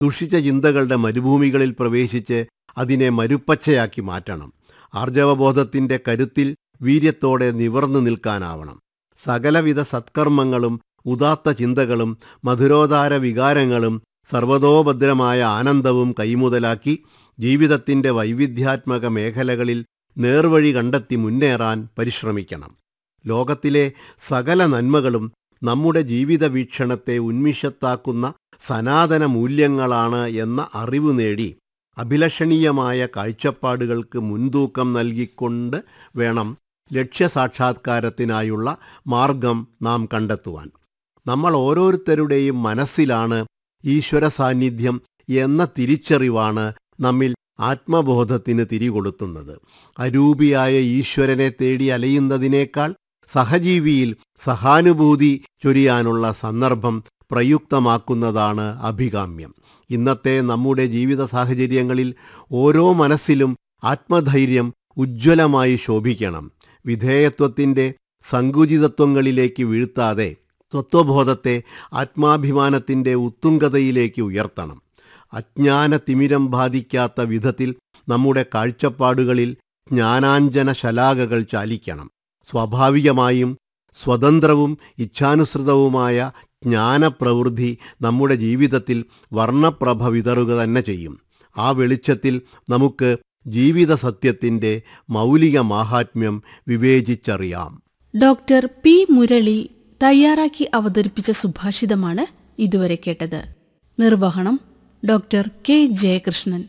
ദുഷിച്ച ചിന്തകളുടെ മരുഭൂമികളിൽ പ്രവേശിച്ച് അതിനെ മരുപ്പച്ചയാക്കി മാറ്റണം ആർജവബോധത്തിന്റെ കരുത്തിൽ വീര്യത്തോടെ നിവർന്നു നിൽക്കാനാവണം സകലവിധ സത്കർമ്മങ്ങളും ഉദാത്ത ചിന്തകളും മധുരോദാര വികാരങ്ങളും സർവതോഭദ്രമായ ആനന്ദവും കൈമുതലാക്കി ജീവിതത്തിന്റെ വൈവിധ്യാത്മക മേഖലകളിൽ നേർവഴി കണ്ടെത്തി മുന്നേറാൻ പരിശ്രമിക്കണം ലോകത്തിലെ സകല നന്മകളും നമ്മുടെ ജീവിത വീക്ഷണത്തെ ഉന്മിഷത്താക്കുന്ന സനാതന മൂല്യങ്ങളാണ് എന്ന അറിവ് നേടി അഭിലഷണീയമായ കാഴ്ചപ്പാടുകൾക്ക് മുൻതൂക്കം നൽകിക്കൊണ്ട് വേണം ലക്ഷ്യസാക്ഷാത്കാരത്തിനായുള്ള മാർഗം നാം കണ്ടെത്തുവാൻ നമ്മൾ ഓരോരുത്തരുടെയും മനസ്സിലാണ് ഈശ്വര സാന്നിധ്യം എന്ന തിരിച്ചറിവാണ് നമ്മിൽ ആത്മബോധത്തിന് തിരികൊളുത്തുന്നത് അരൂപിയായ ഈശ്വരനെ തേടി അലയുന്നതിനേക്കാൾ സഹജീവിയിൽ സഹാനുഭൂതി ചൊരിയാനുള്ള സന്ദർഭം പ്രയുക്തമാക്കുന്നതാണ് അഭികാമ്യം ഇന്നത്തെ നമ്മുടെ ജീവിത സാഹചര്യങ്ങളിൽ ഓരോ മനസ്സിലും ആത്മധൈര്യം ഉജ്ജ്വലമായി ശോഭിക്കണം വിധേയത്വത്തിൻ്റെ സങ്കുചിതത്വങ്ങളിലേക്ക് വീഴ്ത്താതെ തത്വബോധത്തെ ആത്മാഭിമാനത്തിൻ്റെ ഉത്തുംഗതയിലേക്ക് ഉയർത്തണം അജ്ഞാന തിമിരം ബാധിക്കാത്ത വിധത്തിൽ നമ്മുടെ കാഴ്ചപ്പാടുകളിൽ ജ്ഞാനാഞ്ജന ശലാകകൾ ചാലിക്കണം സ്വാഭാവികമായും സ്വതന്ത്രവും ഇച്ഛാനുസൃതവുമായ ജ്ഞാനപ്രവൃത്തി നമ്മുടെ ജീവിതത്തിൽ വർണ്ണപ്രഭ വിതറുക തന്നെ ചെയ്യും ആ വെളിച്ചത്തിൽ നമുക്ക് ജീവിത സത്യത്തിൻ്റെ മൗലിക മാഹാത്മ്യം വിവേചിച്ചറിയാം ഡോക്ടർ പി മുരളി തയ്യാറാക്കി അവതരിപ്പിച്ച സുഭാഷിതമാണ് ഇതുവരെ കേട്ടത് നിർവഹണം ഡോക്ടർ കെ ജയകൃഷ്ണൻ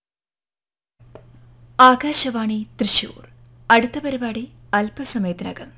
ആകാശവാണി തൃശൂർ അടുത്ത പരിപാടി അല്പസമയത്തിനകം